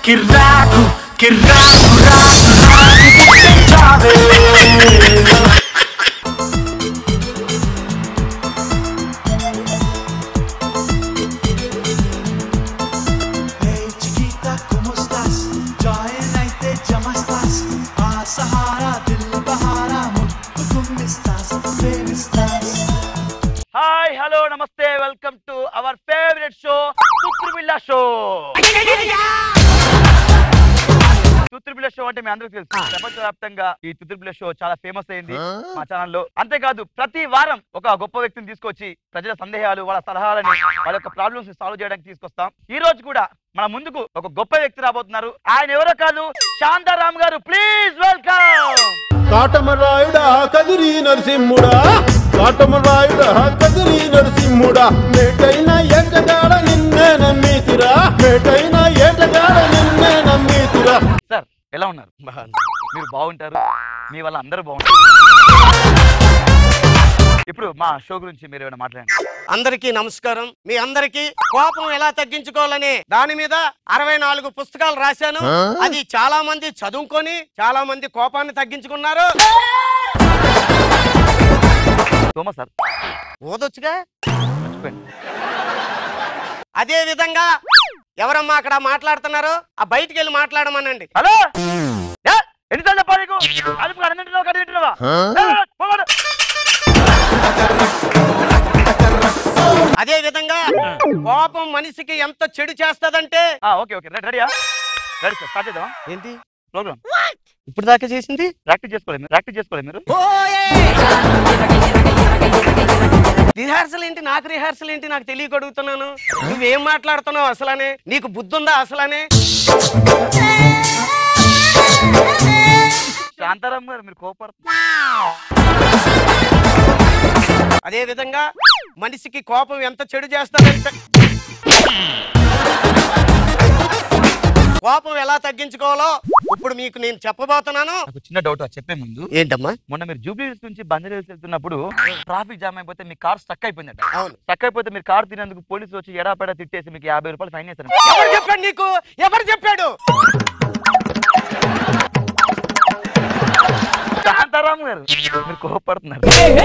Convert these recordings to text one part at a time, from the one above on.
కిర్రాకు కిర్రాకు రాకు రాకు పుట్టించావే Hey chiquita, ¿cómo estás? Join అయితే జమస్తాస్ ఆ సహారా దిల్ బహారా ముట్టుకుని estás, ప్రేమిస్తాస్ హాయ్ హలో నమస్తే welcome to our favourite show తుత్రిబిల్ల షో తుత్రిబిల్ల షో అంటే మీ అందరికీ తెలుసు ప్రపంచవ్యాప్తంగా ఈ తుత్రిబిల్ల షో చాలా ఫేమస్ అయింది మా ఛానల్లో అంతేకాదు ప్రతి వారం ఒక గొప్ప వ్యక్తిని తీసుకొచ్చి ప్రజల సందేహాలు వాళ్ళ సలహాలని వాళ్ళ యొక్క ప్రాబ్లమ్స్ సాల్వ్ చేయడానికి తీసుకొస్తాం ఈ రోజు కూడా మన ముందుకు ఒక గొప్ప వ్యక్తి రాబోతున్నారు ఆయన ఎవరో కాదు శాంతారాం గారు ప్లీజ్ వెల్కమ్ కాటమరాయుడా కదిరి నరసింహుడా కాటమరాయుడా కదిరి నరసింహుడా మేటైన ఏటగాడ నిన్నే నమ్మీతిరా మేటైన ఏటగాడ నిన్నే నమ్మీతిరా సార్ ఎలా ఉన్నారు మీరు బాగుంటారు మీ వల్ల అందరూ బాగుంటారు ఇప్పుడు మా షో గురించి మీరు ఏమైనా మాట్లాడండి అందరికీ నమస్కారం మీ అందరికీ కోపం ఎలా తగ్గించుకోవాలని దాని మీద అరవై నాలుగు పుస్తకాలు రాశాను అది చాలా మంది చదువుకొని చాలా మంది కోపాన్ని తగ్గించుకున్నారు తోమ సార్ ఓదొచ్చుగా మర్చిపోయింది అదే విధంగా ఎవరమ్మా అక్కడ మాట్లాడుతున్నారు ఆ బయటికి వెళ్ళి మాట్లాడమనండి హలో ఏ? ఎన్నిసార్లు చెప్పాలి నీకు అదుపు కడ తింటున్నావా కడ తింటున్నావా ఏ, పోగాడు. అదే విధంగా కోపం మనిషికి ఎంత చెడు చేస్తదంటే ఆ, ఓకే ఓకే రెడీ రెడీయా రెడీ సార్ స్టార్ట్ చేద్దామా ఏంటి ప్రోగ్రామ్ ఇప్పుడు దాకా చేసింది ప్రాక్టీస్ చేసుకోలేదు మీరు ప్రాక్టీస్ చేసుకోలేదు మీరు రిహార్సల్ ఏంటి నాకు రిహార్సల్ ఏంటి నాకు తెలియక అడుగుతున్నాను నువ్వేం మాట్లాడుతున్నావు అసలనే నీకు బుద్ధి ఉందా అసలనే శాంతారాం గారు మీరు కోపడుతున్నారు అదే విధంగా మనిషికి కోపం ఎంత చెడు చేస్తుందంటే కోపం ఎలా తగ్గించుకోవాలో ఇప్పుడు మీకు నేను చెప్పబోతున్నాను నాకు చిన్న డౌట్ చెప్పే ముందు ఏంటమ్మా మొన్న మీరు జూబ్లీ హిల్స్ నుంచి బంజారా వెళ్తున్నప్పుడు ట్రాఫిక్ జామ్ అయిపోతే మీ కార్ స్టక్ అయిపోయిందట అవును స్టక్ అయిపోతే మీరు కార్ తినేందుకు పోలీసులు వచ్చి ఎడాపెడా తిట్టేసి మీకు యాభై రూపాయలు ఫైన్ వేశారు ఎవరు చెప్పాడు నీకు ఎవరు చెప్పాడు శాంతారాం గారు మీరు కోపడుతున్నారు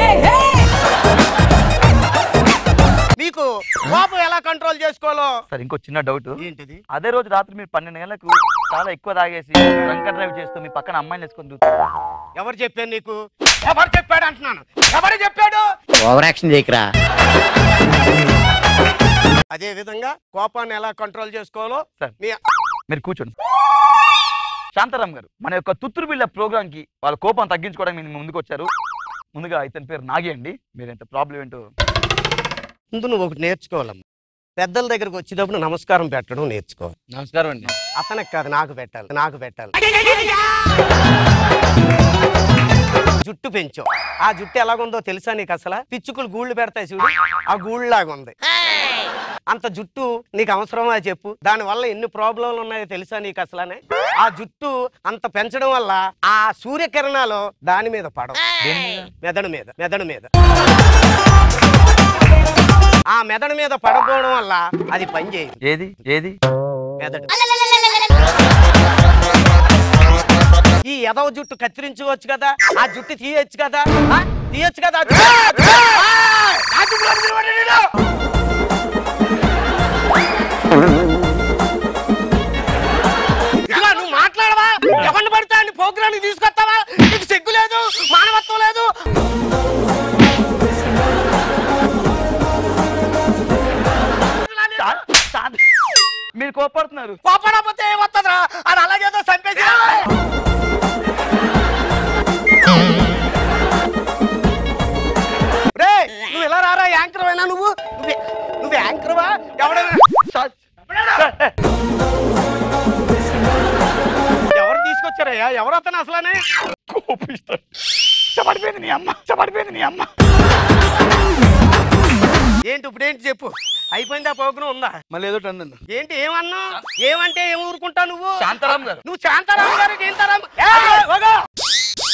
మీకు కోపం ఎలా కంట్రోల్ చేసుకోవాలో సార్ ఇంకో చిన్న డౌట్ ఏంటిది అదే రోజు రాత్రి మీరు పన్నెండు గంటలకు చాలా ఎక్కువ తాగేసి డ్రంక్ డ్రైవ్ చేస్తూ మీ పక్కన అమ్మాయిని వేసుకొని తిరుగుతారు. ఎవరు చెప్పారు నీకు ఎవరు చెప్పాడు అంటున్నాను ఎవరు చెప్పాడు ఓవర్ యాక్షన్ చేయకరా అదే విధంగా కోపాన్ని ఎలా కంట్రోల్ చేసుకోవాలో సార్. మీ మీరు కూర్చోండి శాంతారాం గారు మన యొక్క తుత్తురు బిళ్ళ ప్రోగ్రామ్ కి వాళ్ళ కోపం తగ్గించుకోవడానికి మీరు ముందుకు వచ్చారు ముందుగా ఇతని పేరు నాగి అండి మీరు ఎంత ప్రాబ్లం ఏంటో ముందు నువ్వు ఒకటి నేర్చుకోవాలమ్మా పెద్దల దగ్గరకు వచ్చేటప్పుడు నమస్కారం పెట్టడం నేర్చుకోవాలి నమస్కారం అండి అతనికి కాదు నాకు పెట్టాలి నాకు పెట్టాలి జుట్టు పెంచాం ఆ జుట్టు ఎలాగుందో తెలుసా నీకు అసలు పిచ్చుకులు గూళ్ళు పెడతాయి చూడు ఆ గూళ్ళలాగా ఉంది అంత జుట్టు నీకు అవసరమా చెప్పు దాని వల్ల ఎన్ని ప్రాబ్లంలు ఉన్నాయో తెలుసా నీకు అసలనే ఆ జుట్టు అంత పెంచడం వల్ల ఆ సూర్యకిరణాలు దాని మీద పడవు మెదడు మీద మెదడు మీద ఆ మెదడు మీద పడకపోవడం వల్ల అది పనిచేయదు ఏది ఏది మెదడు ఈ ఎదవ జుట్టు కత్తిరించుకోవచ్చు కదా ఆ జుట్టు తీయొచ్చు కదా ఆ? తీయొచ్చు కదా ఆ జుట్టు? ఆ! నా జుట్టులో నిలబడి నిన్ను! ఇదిగో నువ్వు మాట్లాడవా ఎవరిని పడితే అని ప్రోగ్రామ్ తీసుకొస్తావా నీకు సిగ్గు లేదు మానవత్వం లేదు శా- శాంత- మీరు కోపడుతున్నారు కోపడపోతే ఏమొస్తుందిరా అది అలాగేదో చంపేసి రేయ్, నువ్వు ఇలా రారా యాంకర్ అయినా నువ్వు నువ్వు నువ్వు యాంకర్వా ఎవడైనా శా- ఎవరు తీసుకొచ్చారయ్యా ఎవరు అతను అసలనే కోపిస్తాడు చెప్పడిపోయింది నీ అమ్మ చెప్పడిపోయింది నీ అమ్మ ఏంటి ఇప్పుడు ఏంటి చెప్పు అయిపోయిందా ప్రోగ్రాం ఉందా మళ్ళీ ఏదో అన్నాను ఏంటి ఏమన్నా ఏమంటే ఏం ఊరుకుంటా నువ్వు శాంతారాం గారు నువ్వు శాంతారాం గారు గీంతారాం ఏయ్, ఓగో.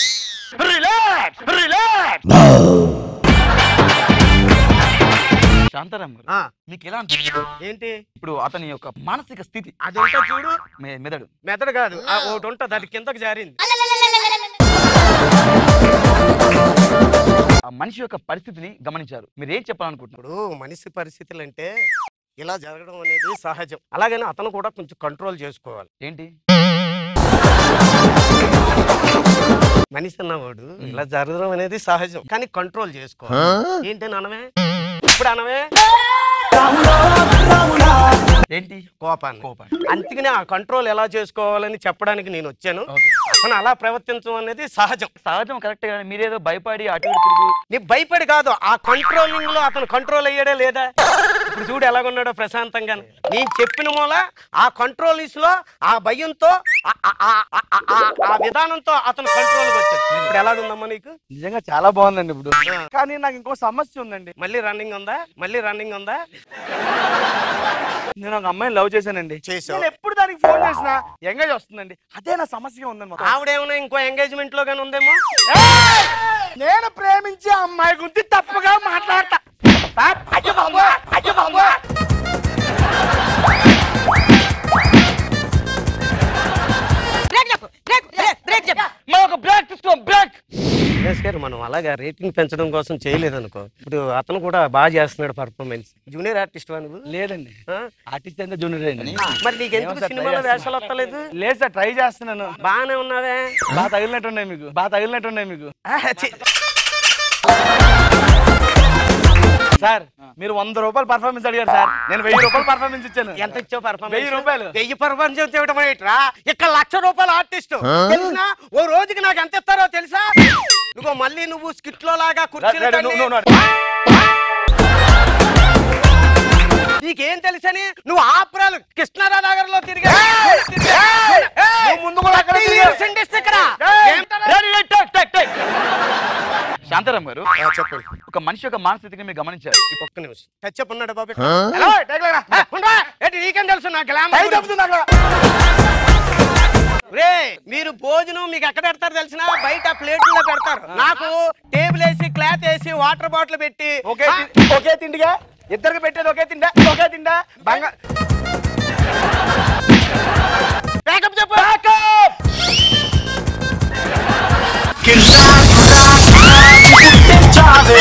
రిలాక్స్ రిలాక్స్ శాంతారాం గారు ఆ, మీకు ఎలా అనిపిస్తుంది ఏంటి ఇప్పుడు అతని యొక్క మానసిక స్థితి అది ఉంటే చూడు మె- మెదడు మెదడు కాదు ఆ, ఒకటి ఉంటుంది అది కిందకు జారింది ఆ మనిషి యొక్క పరిస్థితిని గమనించారు మీరు ఏం చెప్పాలనుకుంటున్నారు ఇప్పుడు మనిషి పరిస్థితులు అంటే ఇలా జరగడం అనేది సహజం అలాగని అతను కూడా కొంచెం కంట్రోల్ చేసుకోవాలి ఏంటి మనిషి అన్నవాడు ఇలా జరగడం అనేది సహజం కానీ కంట్రోల్ చేసుకోవాలి ఏంటి అనవే ఇప్పుడు అనవే ఏంటి కోపాన్ని కోపాన్ని. అందుకనే ఆ కంట్రోల్ ఎలా చేసుకోవాలని చెప్పడానికి నేను వచ్చాను ఓకే. అతను అలా ప్రవర్తించడం అనేది సహజం సహజం కరెక్ట్ కానీ మీరేదో భయపడి అటు ఇటు తిరుగు నీ భయపడి కాదు ఆ కంట్రోలింగ్ లో అతను కంట్రోల్ అయ్యాడా లేదా ఇప్పుడు చూడు ఎలాగున్నాడో ప్రశాంతంగా నేను చెప్పిన మూల ఆ కంట్రోలింగ్స్ లో ఆ భయంతో ఆ- ఆ- ఆ- ఆ- ఆ- ఆ- ఆ విధానంతో అతను కంట్రోల్ వచ్చాడు ఇప్పుడు ఎలాగుందమ్మా నీకు నిజంగా చాలా బాగుందండి ఇప్పుడు ఆ. కానీ నాకు ఇంకో సమస్య ఉందండి మళ్ళీ రన్నింగ్ ఉందా మళ్ళీ రన్నింగ్ ఉందా నేను ఒక అమ్మాయిని లవ్ చేశానండి చేసావు. నేను ఎప్పుడు దానికి ఫోన్ చేసినా ఎంగేజ్ వస్తుందండి అదే నా సమస్యగా ఉందండి మొత్తం. ఆవిడేమైనా ఇంకో ఎంగేజ్మెంట్ లో గానీ ఉందేమో ఏయ్! నేను ప్రేమించే అమ్మాయి గురించి తప్పుగా మాట్లాడతా అయ్యో బాబోయ్! అయ్యో బాబోయ్! మా ఒక బ్రేక్ తీసుకో బ్రేక్ ఎస్ గారు మనం అలాగా రేటింగ్ పెంచడం కోసం చేయలేదనుకో ఇప్పుడు అతను కూడా బాగా చేస్తున్నాడు పర్ఫార్మెన్స్ జూనియర్ ఆర్టిస్ట్ వా నువ్వు లేదండి ఆ? ఆర్టిస్ట్ అయితే జూనియర్ అండి మరి నీకు ఎందుకు సినిమాలో వేషాలు వస్తలేదు లేదు సార్ ట్రై చేస్తున్నాను బాగానే ఉన్నావే బాగా తగిలినట్టున్నాయి మీకు బాగా తగిలినట్టున్నాయి మీకు సార్ మీరు వంద రూపాయలు పర్ఫార్మెన్స్ అడిగారు సార్ నేను వెయ్యి రూపాయలు పర్ఫార్మెన్స్ ఇచ్చాను ఎంత ఇచ్చావు పర్ఫార్మెన్స్ వెయ్యి రూపాయలు. వెయ్యి పర్ఫార్మెన్స్ ఇవ్వడం ఏంట్రా ఇక్కడ లక్ష రూపాయల ఆర్టిస్ట్ తెలిసినా ఓ రోజుకి నాకు ఎంత ఇస్తారో తెలుసా నువ్వు మళ్ళీ నువ్వు స్కిట్ లో లాగా కుర్చీలు రా, రా, తన్ని- నువ్వు- నువ్వు- నీకేం తెలుసని నువ్వు ఆపురాలు కృష్ణారానగర్ లో తిరిగా నువ్వు ముందు కూడా అక్కడే తిరిగావు. శాంతారాం గారు చెప్పండి ఒక మనిషి యొక్క మానస్థితిని మీరు గమనించారు ఒక్క నిమిషం టచ్ అప్ ఉన్నాడు బాబు హలో, టేక్ లేరా. ఏ, ఉండరా? ఏంటి నీకేం తెలుసు నా గ్లామర్ టైం గురించి? చెప్తుంది అక్కడ. రే మీరు భోజనం మీకు ఎక్కడ పెడతారు తెలిసిన బయట ప్లేట్లో పెడతారు నాకు టేబుల్ వేసి క్లాత్ వేసి వాటర్ బాటిల్ పెట్టి ఒకే ఆ, తి- ఒకే తిండిగా ఇద్దరికి పెట్టేది ఒకే తిండా ఒకే తిండా బంగా backup చెప్పు కిర్రా కిర్రా కిర్రా పుట్టించావే